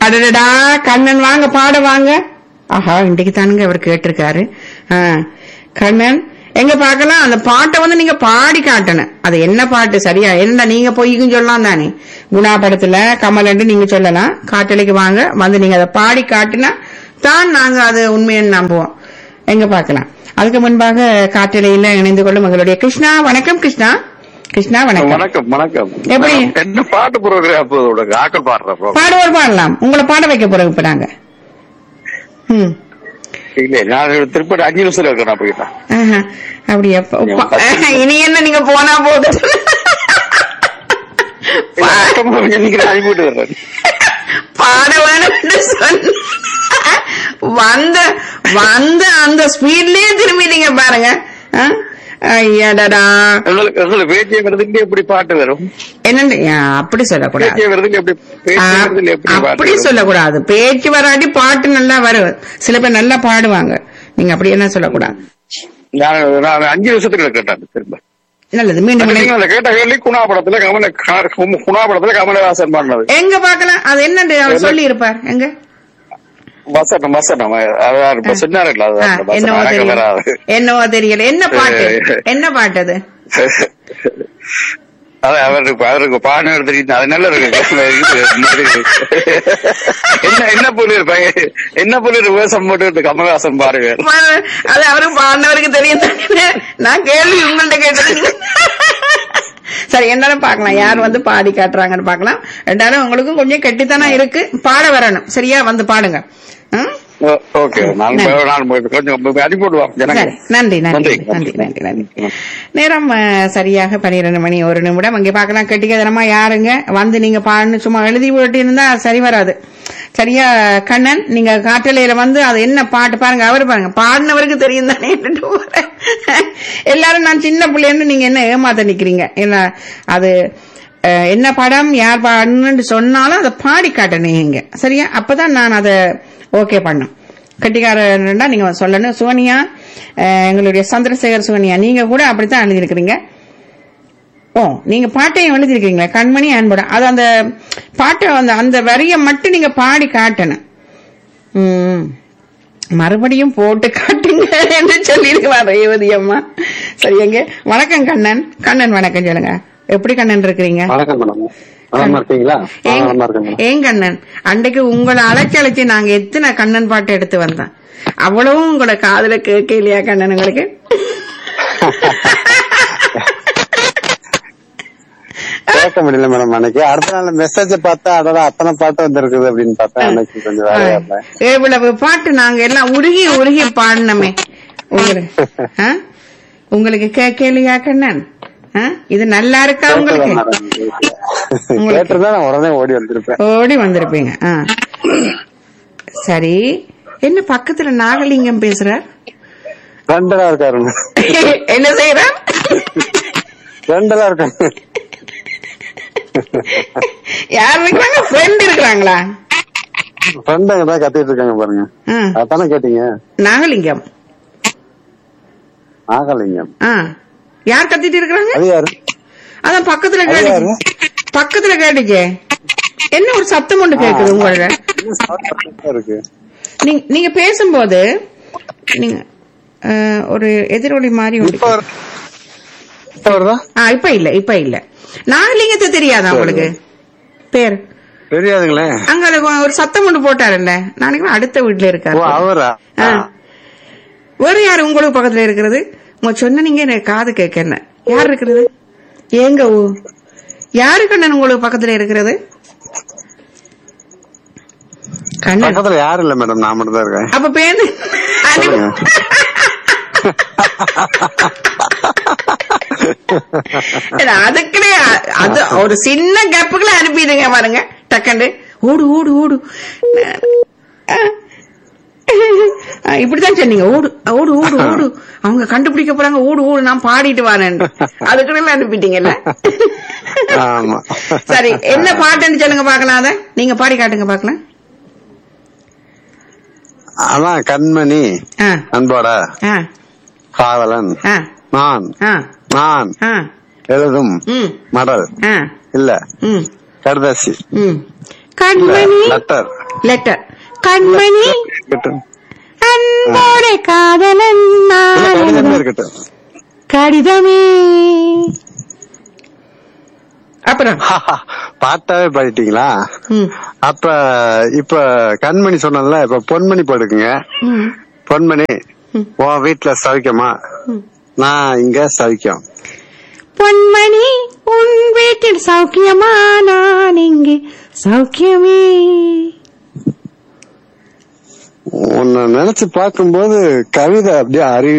அடடடா கண்ணன் வாங்க பாட வாங்க ஆஹா இன்னைக்கு தானுங்க அவர் கேட்டிருக்காரு ஆ, கண்ணன் எங்க பார்க்கலாம் அந்த பாட்டை வந்து நீங்க பாடி காட்டணும் அது என்ன பாட்டு சரியா என்ன நீங்க பொய்க்கும் சொல்லலாம் தானே குணா படத்துல கமலண்டு நீங்க சொல்லலாம் காட்டலைக்கு வாங்க வந்து நீங்க அதை பாடி காட்டினா தான் நாங்க அது உண்மைன்னு நம்புவோம் எங்க பார்க்கலாம் அதுக்கு முன்பாக காட்டலையில இணைந்து கொள்ளும் எங்களுடைய கிருஷ்ணா வணக்கம் கிருஷ்ணா கிருஷ்ணா வணக்கம் வணக்கம் வணக்கம் எப்படி? என்ன பாட்டு ப்ரோக்ராம் ஆக்கள் பாடுற ப்ரோக்ராம் பாடுவோர் பாடலாம் உங்களை பாட வைக்க போறோம் இப்ப நாங்க ம் இல்ல நான் திருப்பதி அஞ்சு நிமிஷம் இருக்கேன் நான் போயிட்டேன் ஆஹா, அப்படியா ப- ப- இனி என்ன நீங்க போனா போதும் இன்னைக்கு நான் அனுப்பிட்டு வர்றேன் பாட வேணும்னு சொன்ன வந்த வந்த அந்த ஸ்பீட்லயே திரும்பிட்டீங்க பாருங்க ஆ? ஐயாடடா உங்களுக்கு உங்களுக்கு பேச்சிய விருதுக்கு எப்படி பாட்டு வரும் என்னண்டு ஆ, அப்படி சொல்லக்கூடாது பேச்சிய விருதுக்கு எப்படி ஆ, பேச்சிய விருதுல எப்படி பாட்டு அப்படி வரும்? சொல்லக்கூடாது பேச்சு வராட்டி பாட்டு நல்லா வரும் சில பேர் நல்லா பாடுவாங்க நீங்க அப்படி என்ன சொல்லக்கூடாது நான் நான் அஞ்சு நிமிஷத்துக்கு கேட்டேன் திரும்ப நல்லது மீண்டும் நீங்க இணை- அந்த கேட்ட கேள்வி குணா படத்துல கமல க- குணா படத்துல கமலஹாசன் பாடினது எங்க பாக்கலாம் அது என்னண்டு அவர் சொல்லி இருப்பார் எங்க வசனம் வசனம் அதான் இப்ப சொன்னாருல்ல ஆ, அது அந்த என்னவோ வசனம் எனக்கு தெரியல வராது என்னவோ தெரியல என்ன பாட்டு என்ன பாட்டு அது அது அவருக்கு அவருக்கு பாடம் தெரியுது அது நல்லா இருக்கு இது, என்ன என்ன புள்ளி என்ன புள்ளி விவசாயம் போட்டு கமலஹாசன் பாடுவேன் ம- அது அவரு பாடினவருக்கு தெரியும் தானே. நான் கேள்வி உங்கள்ட்ட கேட்டது நீங்க- சரி என்னன்னு பார்க்கலாம் யார் வந்து பாடி காட்டுறாங்கன்னு பார்க்கலாம் ரெண்டாலும் உங்களுக்கும் கொஞ்சம் கெட்டித்தனம் இருக்கு பாட வரணும் சரியா வந்து பாடுங்க ம்? ஓகே நான் நான் கொஞ்சம் அனுப்பி விடுவான் ஜனங்க சரி நன்றி நன்றி நன்றி நன்றி நன்றி நேரம் அஹ், சரியாக பன்னிரண்டு மணி ஒரு நிமிடம் அங்கே பார்க்கலாம் கெட்டிக்கதனமா யாருங்க வந்து நீங்க பாடணும் சும்மா எழுதி போட்டு இருந்தா சரி வராது சரியா கண்ணன் நீங்க காட்டலையில வந்து அது என்ன பாட்டு பாருங்க அவரு பாருங்க பாடினவருக்கு தெரியும் தானே எல்லாரும் நான் சின்ன பிள்ளைன்னு நீங்க என்ன ஏமாத்த நிக்கிறீங்க என்ன அது அஹ், என்ன படம் யார் பாடணும்னு சொன்னாலும் அதை பாடி காட்டணும் இங்க சரியா அப்பதான் நான் அதை ஓகே பண்ணேன் கட்டிக்காரன்டா நீங்க சொல்லணும் சுவனியா அஹ், எங்களுடைய சந்திரசேகர் சுவனியா நீங்க கூட அப்படித்தான் எழுதியிருக்கிறீங்க ஓ நீங்க பாட்டையும் எழுதியிருக்கீங்களா கண்மணி அன்போட அது அந்த பாட்டை அந்த அந்த வரியை மட்டும் நீங்க பாடி காட்டணும் ம். மறுபடியும் போட்டு காட்டுங்க என்று சொல்லியிருக்கிறார் ரேவதி அம்மா சரி எங்க வணக்கம் கண்ணன் கண்ணன் வணக்கம் சொல்லுங்க எப்படி கண்ணன் இருக்கிறீங்க வணக்கம் மேடம் நலமா இருக்கீங்களா ஆ, ஏன் நலமா இருக்கேன் மேடம் ஏன் கண்ணன் அன்றைக்கு உங்களை அழைச்சி அழைச்சி நாங்க எத்தனை கண்ணன் பாட்டு எடுத்து வந்தோம் அவ்வளவும் உங்களோட காதுல கேட்கலையா கண்ணன் உங்களுக்கு கேட்க முடியல மேடம் அன்னைக்கு அடுத்த நாள் மெசேஜ் பார்த்தா அதோட அத்தனை பாட்டு வந்திருக்குது அப்படின்னு பார்த்தா அன்னைக்கு கொஞ்சம் வேலையா இருந்தேன் இவ்வளவு பாட்டு நாங்க எல்லாம் உருகி உருகி பாடினோமே உங்களுக்கு ஆ? உங்களுக்கு கேட்கலையா கண்ணன் ஆ? இது நல்லா இருக்கா உங்களுக்கு கேட்டிருந்தா நான் உடனே ஓடி வந்திருப்பேன் ஓடி வந்திருப்பீங்க ஆ. சரி என்ன பக்கத்துல நாகலிங்கம் பேசுறார் ரெண்டலா இருக்காரு மேடம் என்ன செய்யறார் ரெண்டலா இருக்காங்க யார் இருக்கிறாங்க ஃப்ரெண்ட் இருக்கிறாங்களா ஃப்ரெண்டுங்க தான் கத்திட்டு இருக்காங்க பாருங்க ஆ. அதானே கேட்டீங்க நாகலிங்கம் நாகலிங்கம் ஆ யார் கத்திட்டு இருக்கிறாங்க அது யாரு அதான் பக்கத்துல அது கேட்டுச்சு யாரு? பக்கத்துல கேட்டுச்சே என்ன ஒரு சத்தம் ஒன்று கேக்குது உங்களோட என்ன sound பெருசா இருக்கு நீங்க நீங்க பேசும்போது நீங்க அஹ், ஒரு எதிரொலி மாதிரி உண்டு. இப்ப வரு- இப்ப வருதா ஆ இப்ப இல்ல இப்ப இல்ல நாகலிங்கத்தை தெரியாதா உங்களுக்கு பேர் தெரியாதுங்களே அங்க ஒரு சத்தம் ஒன்று போட்டாருல்ல நாளைக்கு அடுத்த வீட்டுல ஓ இருக்காரு அவரா ஆ. வேற யாரு உங்களுக்கு பக்கத்துல இருக்கிறது உங்க சொன்ன நீங்க எனக்கு காது கேட்கல யார் இருக்கிறது ஏங்க ஊ யாரு கண்ணன் உங்களுக்கு பக்கத்துல இருக்கிறது கண்ணன் பக்கத்துல யாரும் இல்ல மேடம் நான் மட்டும் தான் இருக்கேன் அப்ப பேரு சொல்லுங்க. இல்ல, அதுக்குள்ளே அ- அது ஒரு சின்ன கேப்புக்குள்ள அனுப்பிடுங்க பாருங்க டக்கண்டு ஓடு ஓடு ஓடு ஆ, இப்படிதான் சொன்னீங்க ஓடு ஓடு ஓடு ஓடு அவங்க கண்டுபிடிக்க போறாங்க ஓடு ஓடு நான் பாடிட்டு வரேன் அதுக்குள்ள அனுப்பிட்டீங்கல்ல ஆமா சரி என்ன பாட்டுன்னு சொல்லுங்க பாக்கலாம் அத நீங்க பாடி காட்டுங்க பாக்கலாம் அதான் கண்மணி ஆ அன்போட ஆ காதலன் ஆ நான் ஆ நான் ஆ எழுதும் ம் மடல் ஆ இல்ல ம் கடுதாசி ம் கண்மணி லெட்டர் லெட்டர் கண்மணி இருக்கட்டும் அன்போட காதலன் இல்ல, நான் கடிதமே எழுதும் இருக்கட்டும் கடிதமே அப்புறம் பாட்டாவே பாடிட்டீங்களா ம், அப்ப இப்ப கண்மணி சொன்னல இப்ப பொன்மணி போடுக்குங்க ம், பொன்மணி ம். உன் வீட்டுல சவிக்கமா ம். நான் இங்க சவிக்கம் பொன்மணி உன் வீட்டில் சௌக்கியமா நான் இங்கே சௌக்கியமே உன்னை நினைச்சு பார்க்கும்போது கவிதை அப்படியே அறிவு